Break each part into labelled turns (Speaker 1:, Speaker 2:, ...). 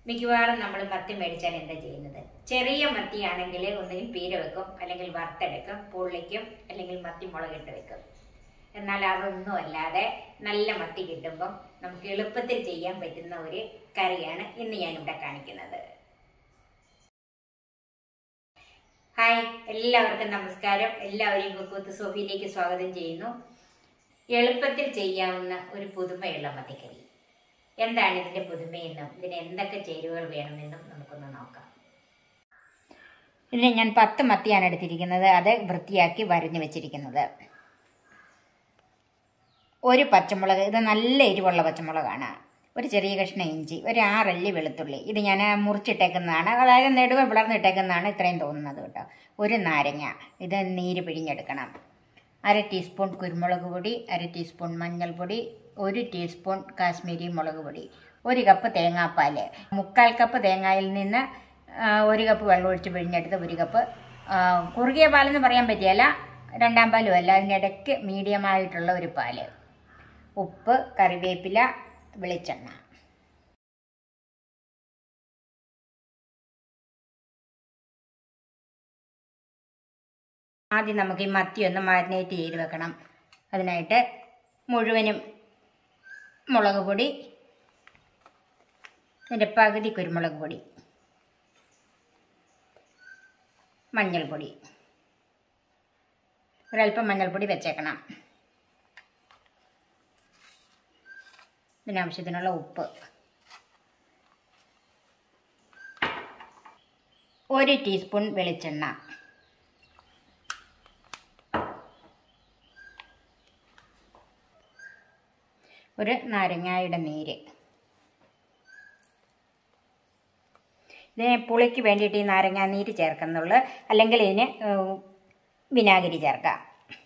Speaker 1: മിക്കവാറും നമ്മൾ മത്തി മേടിച്ചാൽ എന്താ ചെയ്യുന്നത് ചെറിയ മത്തിയാണെങ്കിൽ ഒന്നുകിൽ പീര വെക്കും അല്ലെങ്കിൽ വറുത്തെടുക്കും പൊള്ളിക്കും അല്ലെങ്കിൽ മത്തി മുളകിട്ട് വെക്കും എന്നാൽ അതൊന്നും അല്ലാതെ നല്ല മത്തി കിട്ടുമ്പം നമുക്ക് എളുപ്പത്തിൽ ചെയ്യാൻ പറ്റുന്ന ഒരു കറിയാണ് ഇന്ന് ഞാനിവിടെ കാണിക്കുന്നത് ഹായ് എല്ലാവർക്കും നമസ്കാരം എല്ലാവരെയും കുക്കുത്ത് സോഫിയിലേക്ക് സ്വാഗതം ചെയ്യുന്നു എളുപ്പത്തിൽ ചെയ്യാവുന്ന ഒരു പുതുമയുള്ള മത്തിക്കറി എന്താണ് ഇതിന്റെ പുതുമയെന്നും ഇതിന് എന്തൊക്കെ ചേരുവകൾ വേണമെന്നും നമുക്കൊന്ന് നോക്കാം ഇതിന് ഞാൻ പത്ത് മത്തിയാണ് എടുത്തിരിക്കുന്നത് അത് വൃത്തിയാക്കി വരഞ്ഞു വെച്ചിരിക്കുന്നത് ഒരു പച്ചമുളക് ഇത് നല്ല എരിവുള്ള പച്ചമുളകാണ് ഒരു ചെറിയ കഷ്ണം ഇഞ്ചി ഒരു ആറല്ലി വെളുത്തുള്ളി ഇത് ഞാൻ മുറിച്ചിട്ടേക്കുന്നതാണ് അതായത് നെടുവ വിളർന്നിട്ടേക്കുന്നതാണ് ഇത്രയും തോന്നുന്നത് കേട്ടോ ഒരു നാരങ്ങ ഇത് നീര് പിഴിഞ്ഞെടുക്കണം അര ടീസ്പൂൺ കുരുമുളക് പൊടി അര ടീസ്പൂൺ മഞ്ഞൾപ്പൊടി ഒരു ടീസ്പൂൺ കാശ്മീരി മുളക് പൊടി ഒരു കപ്പ് തേങ്ങാപ്പാൽ മുക്കാൽ കപ്പ് തേങ്ങയിൽ നിന്ന് ആ, ഒരു കപ്പ് വെള്ളം ഒഴിച്ച് പിഴിഞ്ഞെടുത്ത് ഒരു കപ്പ് ആ, കുറുകിയ പാലെന്ന് പറയാൻ പറ്റിയല്ല രണ്ടാം പാലും അല്ല അതിനിടയ്ക്ക് മീഡിയമായിട്ടുള്ള ഒരു പാല് ഉപ്പ് കറിവേപ്പില വെളിച്ചെണ്ണ ആദ്യം നമുക്ക് ഈ മത്തി ഒന്ന് മാരിനേറ്റ് ചെയ്ത് വെക്കണം അതിനായിട്ട് മുഴുവനും മുളക് പൊടി ഇതിൻ്റെ പകുതി കുരുമുളക് പൊടി മഞ്ഞൾപ്പൊടി ഒരല്പം മഞ്ഞൾപ്പൊടി വെച്ചേക്കണം ഇതിനാവശ്യത്തിനുള്ള ഉപ്പ് ഒരു ടീസ്പൂൺ വെളിച്ചെണ്ണ ഒരു നാരങ്ങായുടെ നീര് ഇതിന് പുളിക്ക് വേണ്ടിയിട്ട് ഈ നാരങ്ങാ നീര് ചേർക്കുന്നുള്ളു അല്ലെങ്കിൽ ഇതിന് ഏഹ്, വിനാഗിരി ചേർക്കാം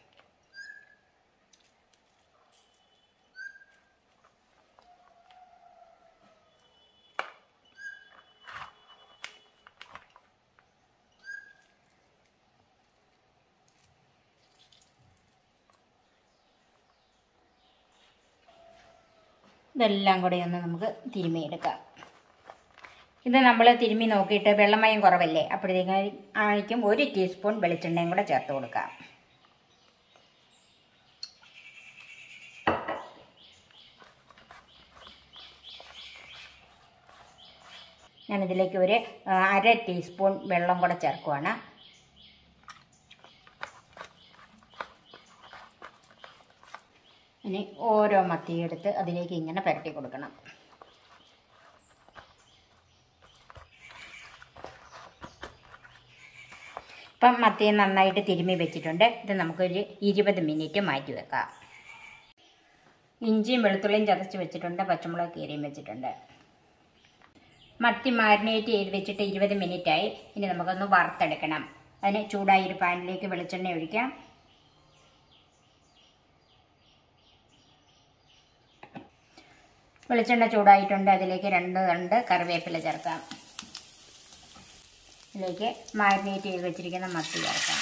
Speaker 1: ഇതെല്ലാം കൂടെ ഒന്ന് നമുക്ക് തിരുമ്മിയെടുക്കാം ഇത് നമ്മൾ തിരുമ്മി നോക്കിയിട്ട് വെള്ളമയം കുറവല്ലേ അപ്പോഴത്തേക്ക് ആയിരിക്കും ഒരു ടീസ്പൂൺ വെളിച്ചെണ്ണയും കൂടെ ചേർത്ത് കൊടുക്കാം ഞാനിതിലേക്ക് ഒരു ആ, അര ടീസ്പൂൺ വെള്ളം കൂടെ ചേർക്കുവാണ് ഇനി ഓരോ മത്തിയെടുത്ത് അതിലേക്ക് ഇങ്ങനെ പുരട്ടി കൊടുക്കണം ഇപ്പം മത്തിയെ നന്നായിട്ട് തിരുമ്മി വെച്ചിട്ടുണ്ട് ഇത് നമുക്കൊരു ഇരുപത് മിനിറ്റ് മാറ്റി വെക്കാം ഇഞ്ചിയും വെളുത്തുള്ളിയും ചതച്ച് വെച്ചിട്ടുണ്ട് പച്ചമുളക് കീറിയും വെച്ചിട്ടുണ്ട് മത്തി മാരിനേറ്റ് ചെയ്ത് വെച്ചിട്ട് ഇരുപത് മിനിറ്റായി ഇനി നമുക്കൊന്ന് വറുത്തെടുക്കണം അതിന് ചൂടായ ഒരു പാനിലേക്ക് വെളിച്ചെണ്ണ ഒഴിക്കാം വെളിച്ചെണ്ണ ചൂടായിട്ടുണ്ട് അതിലേക്ക് രണ്ട് രണ്ട് കറിവേപ്പില ചേർക്കാം ഇതിലേക്ക് മാരിനേറ്റ് ചെയ്ത് വെച്ചിരിക്കുന്ന മത്തി ചേർക്കാം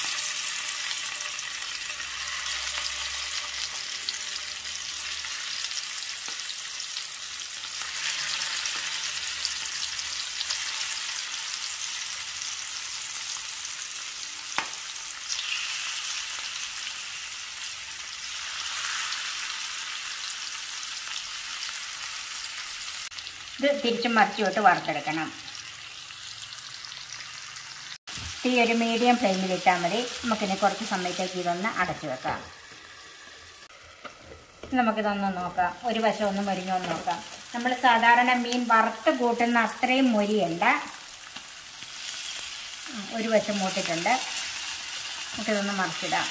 Speaker 1: ഇത് തിരിച്ചും മറിച്ചും ഇട്ട് വറുത്തെടുക്കണം തീ ഒരു മീഡിയം ഫ്ലെയിമിൽ ഇട്ടാൽ മതി നമുക്കിനി കുറച്ച് സമയത്തേക്ക് ഇതൊന്ന് അടച്ചു വെക്കാം നമുക്കിതൊന്ന് നോക്കാം ഒരു വശം ഒന്ന് മൊരിഞ്ഞൊന്ന് നോക്കാം നമ്മൾ സാധാരണ മീൻ വറുത്ത് കൂട്ടുന്ന അത്രയും മൊരിയല്ല ഉം, ഒരു വശം മൂട്ടിട്ടുണ്ട് നമുക്കിതൊന്ന് മറിച്ചിടാം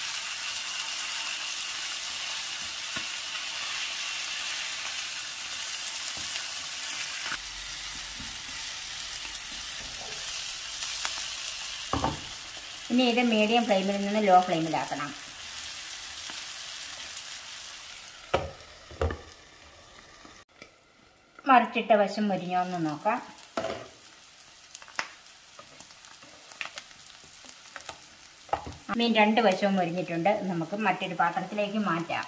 Speaker 1: ഇനി ഇത് മീഡിയം ഫ്ലെയിമിൽ നിന്ന് ലോ ഫ്ലെയിമിലാക്കണം മറിച്ചിട്ട വശം മുരിഞ്ഞോ എന്ന് നോക്കാം മീൻ രണ്ട് വശവും മുരിഞ്ഞിട്ടുണ്ട് നമുക്ക് മറ്റൊരു പാത്രത്തിലേക്ക് മാറ്റാം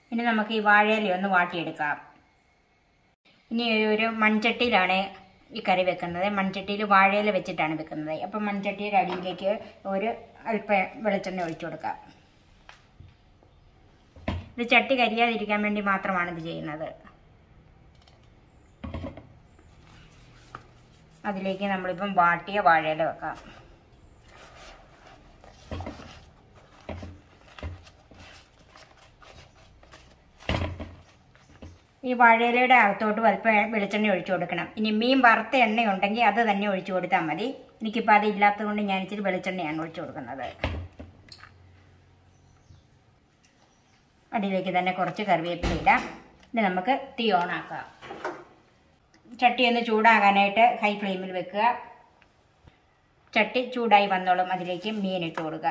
Speaker 1: ഇനി നമുക്ക് ഈ വാഴയില ഒന്ന് വാട്ടിയെടുക്കാം ഇനി ഒരു മൺചട്ടിയിലാണ് ഈ കറി വെക്കുന്നത് മൺചട്ടിയിൽ വാഴയില വെച്ചിട്ടാണ് വെക്കുന്നത് അപ്പം മൺചട്ടിയുടെ അടിയിലേക്ക് ഒരു അല്പം വെളിച്ചെണ്ണ ഒഴിച്ചു കൊടുക്കാം ഇത് ചട്ടി കരിയാതിരിക്കാൻ വേണ്ടി മാത്രമാണ് ഇത് ചെയ്യുന്നത് അതിലേക്ക് നമ്മളിപ്പം വാട്ടിയ വാഴയില വെക്കാം ഈ വാഴയിലയുടെ അകത്തോട്ട് അല്പം വെളിച്ചെണ്ണ ഒഴിച്ചു കൊടുക്കണം ഇനി മീൻ വറുത്ത എണ്ണ ഉണ്ടെങ്കിൽ അത് തന്നെ ഒഴിച്ചു കൊടുത്താൽ മതി എനിക്കിപ്പോൾ അത് ഇല്ലാത്തത് കൊണ്ട് ഞാൻ ഇച്ചിരി വെളിച്ചെണ്ണയാണ് ഒഴിച്ചു കൊടുക്കുന്നത് അടിയിലേക്ക് തന്നെ കുറച്ച് കറിവേപ്പില ഇടാം ഇനി നമുക്ക് തീ ഓണാക്കാം ചട്ടി ഒന്ന് ചൂടാകാനായിട്ട് ഹൈ ഫ്ലെയിമിൽ വെക്കുക ചട്ടി ചൂടായി വന്നോളും അതിലേക്ക് മീൻ ഇട്ട് കൊടുക്കുക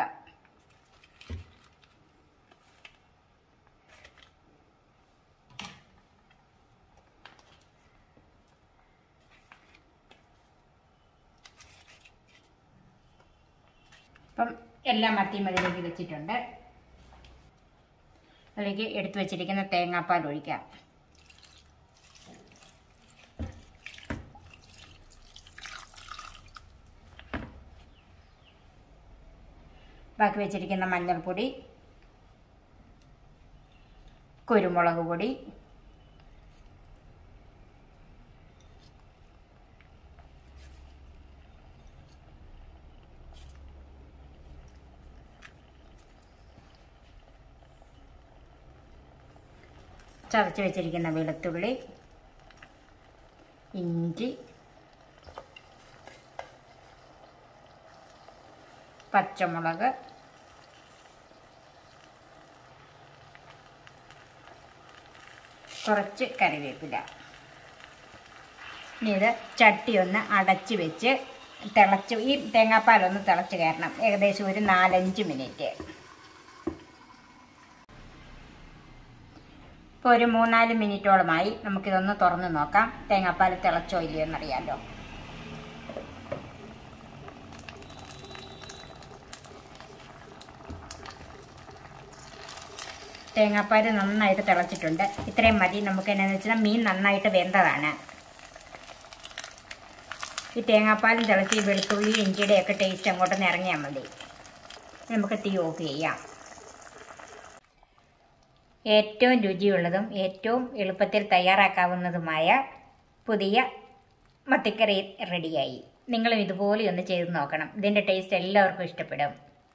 Speaker 1: അപ്പം എല്ലാം മത്തിയും അതിലേക്ക് വെച്ചിട്ടുണ്ട് അതിലേക്ക് എടുത്തു വെച്ചിരിക്കുന്ന തേങ്ങാപ്പാൽ ഒഴിക്കാം ബാക്കി വെച്ചിരിക്കുന്ന മഞ്ഞൾപ്പൊടി കുരുമുളക് പൊടി ചതച്ച് വെച്ചിരിക്കുന്ന വെളുത്തുള്ളി ഇഞ്ചി പച്ചമുളക് കുറച്ച് കറിവേപ്പില ഇനി ഇത് ചട്ടി ഒന്ന് അടച്ച് വെച്ച് തിളച്ച് ഈ തേങ്ങാപ്പാലൊന്ന് തിളച്ച് കയറണം ഏകദേശം ഒരു നാലഞ്ച് മിനിറ്റ് ഇപ്പോൾ ഒരു മൂന്നാല് മിനിറ്റോളമായി നമുക്കിതൊന്ന് തുറന്ന് നോക്കാം തേങ്ങാപ്പാൽ തിളച്ചോ ഇല്ലയോ എന്നറിയാമല്ലോ തേങ്ങാപ്പാൽ നന്നായിട്ട് തിളച്ചിട്ടുണ്ട് ഇത്രയും മതി നമുക്ക് എന്നാന്ന് വെച്ചാൽ മീൻ നന്നായിട്ട് വെന്തതാണ് ഈ തേങ്ങാപ്പാലും തിളച്ച് ഈ വെളുത്തുള്ളി ഇഞ്ചിയുടെ ഒക്കെ ടേസ്റ്റ് അങ്ങോട്ട് ഇറങ്ങിയാൽ മതി നമുക്ക് തീ ഓഫ് ചെയ്യാം ഏറ്റവും രുചിയുള്ളതും ഏറ്റവും എളുപ്പത്തിൽ തയ്യാറാക്കാവുന്നതുമായ പുതിയ മത്തിക്കറി റെഡിയായി നിങ്ങളും ഇതുപോലെ ഒന്ന് ചെയ്ത് നോക്കണം ഇതിൻ്റെ ടേസ്റ്റ് എല്ലാവർക്കും ഇഷ്ടപ്പെടും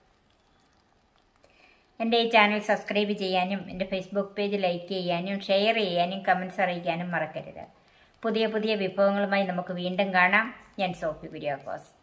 Speaker 1: എൻ്റെ ഈ ചാനൽ സബ്സ്ക്രൈബ് ചെയ്യാനും എൻ്റെ ഫേസ്ബുക്ക് പേജ് ലൈക്ക് ചെയ്യാനും ഷെയർ ചെയ്യാനും കമൻസ് അറിയിക്കാനും മറക്കരുത് പുതിയ പുതിയ വിഭവങ്ങളുമായി നമുക്ക് വീണ്ടും കാണാം ഞാൻ സോഫി കുര്യാക്കോസ്